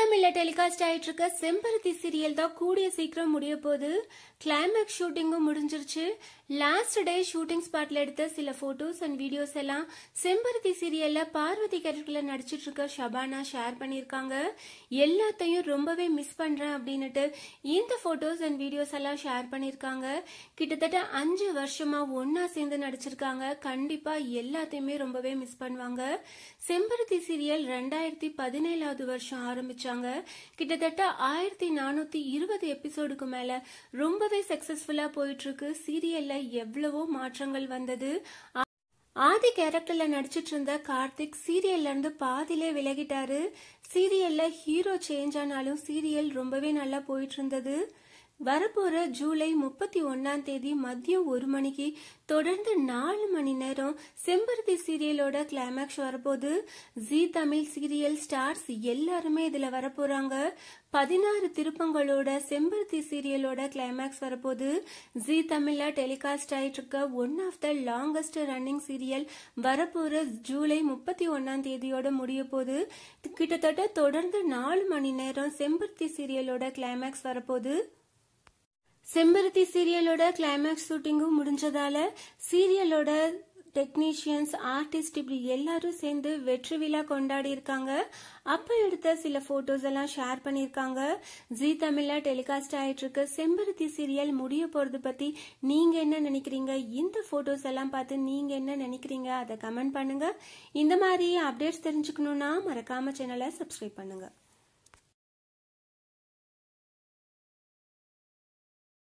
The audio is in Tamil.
தமிழ்ல டெலிகாஸ்ட் ஆயிட்டு இருக்க செம்பருத்தி சீரியல் தான் கூடிய சீக்கிரம் முடிய போகுது கிளைமேக்ஸ் ஷூட்டிங்கும் முடிஞ்சிருச்சு லாஸ்ட் டே ஷூட்டிங் ஸ்பாட்ல எடுத்த சில போட்டோஸ் அண்ட் வீடியோஸ் எல்லாம் செம்பருத்தி சீரியல்ல பார்வதி கேரக்டர்ல நடிச்சிட்டு இருக்க ஷபானா ஷேர் பண்ணியிருக்காங்க எல்லாத்தையும் ரொம்பவே மிஸ் பண்றேன் அப்படின்னுட்டு இந்த போட்டோஸ் அண்ட் வீடியோஸ் எல்லாம் ஷேர் பண்ணியிருக்காங்க கிட்டத்தட்ட அஞ்சு வருஷமா ஒன்னா சேர்ந்து நடிச்சிருக்காங்க கண்டிப்பா எல்லாத்தையுமே ரொம்பவே மிஸ் பண்ணுவாங்க செம்பருத்தி சீரியல் ரெண்டாயிரத்தி பதினேழாவது வருஷம் ஆரம்பிச்சாங்க கிட்டத்தட்ட ஆயிரத்தி நானூத்தி இருபது எபிசோடுக்கு மேல ரொம்பவே சக்சஸ்ஃபுல்லா போயிட்டு இருக்கு சீரியல்ல எவ்வளவோ மாற்றங்கள் வந்தது ஆதி கேரக்டர்ல நடிச்சிட்டு இருந்த கார்த்திக் சீரியல்ல இருந்து பாதியிலே விலகிட்டாரு சீரியல்ல ஹீரோ சேஞ்ச் ஆனாலும் சீரியல் ரொம்பவே நல்லா போயிட்டு இருந்தது வரப்போற ஜூலை முப்பத்தி ஒன்னாம் தேதி மதியம் ஒரு மணிக்கு தொடர்ந்து நாலு மணி நேரம் செம்பருத்தி சீரியலோட கிளைமேக்ஸ் வரப்போகுது ஜி தமிழ் சீரியல் ஸ்டார்ஸ் எல்லாருமே இதுல வரப்போறாங்க பதினாறு திருப்பங்களோட செம்பருத்தி சீரியலோட கிளைமேக்ஸ் வரப்போகுது ஜி தமிழ்ல டெலிகாஸ்ட் ஆயிட்டு இருக்க one of the longest running serial வரப்போற ஜூலை முப்பத்தி ஒன்னாம் தேதியோட முடிய போகுது கிட்டத்தட்ட தொடர்ந்து நாலு மணி நேரம் செம்பருத்தி சீரியலோட கிளைமேக்ஸ் வரப்போகுது செம்பருத்தி சீரியலோட கிளைமேக்ஸ் ஷூட்டிங்கும் முடிஞ்சதால சீரியலோட டெக்னீஷியன்ஸ் ஆர்டிஸ்ட் இப்படி எல்லாரும் சேர்ந்து வெற்றி விழா கொண்டாடி இருக்காங்க அப்ப எடுத்த சில போட்டோஸ் எல்லாம் ஷேர் பண்ணிருக்காங்க ஜி தமிழ்ல டெலிகாஸ்ட் ஆயிட்டு இருக்கு செம்பருத்தி சீரியல் முடிய போறது பத்தி நீங்க என்ன நினைக்கிறீங்க இந்த போட்டோஸ் எல்லாம் பார்த்து நீங்க என்ன நினைக்கிறீங்க அதை கமெண்ட் பண்ணுங்க இந்த மாதிரி அப்டேட்ஸ் தெரிஞ்சுக்கணும்னா மறக்காம சேனலை சப்ஸ்கிரைப் பண்ணுங்க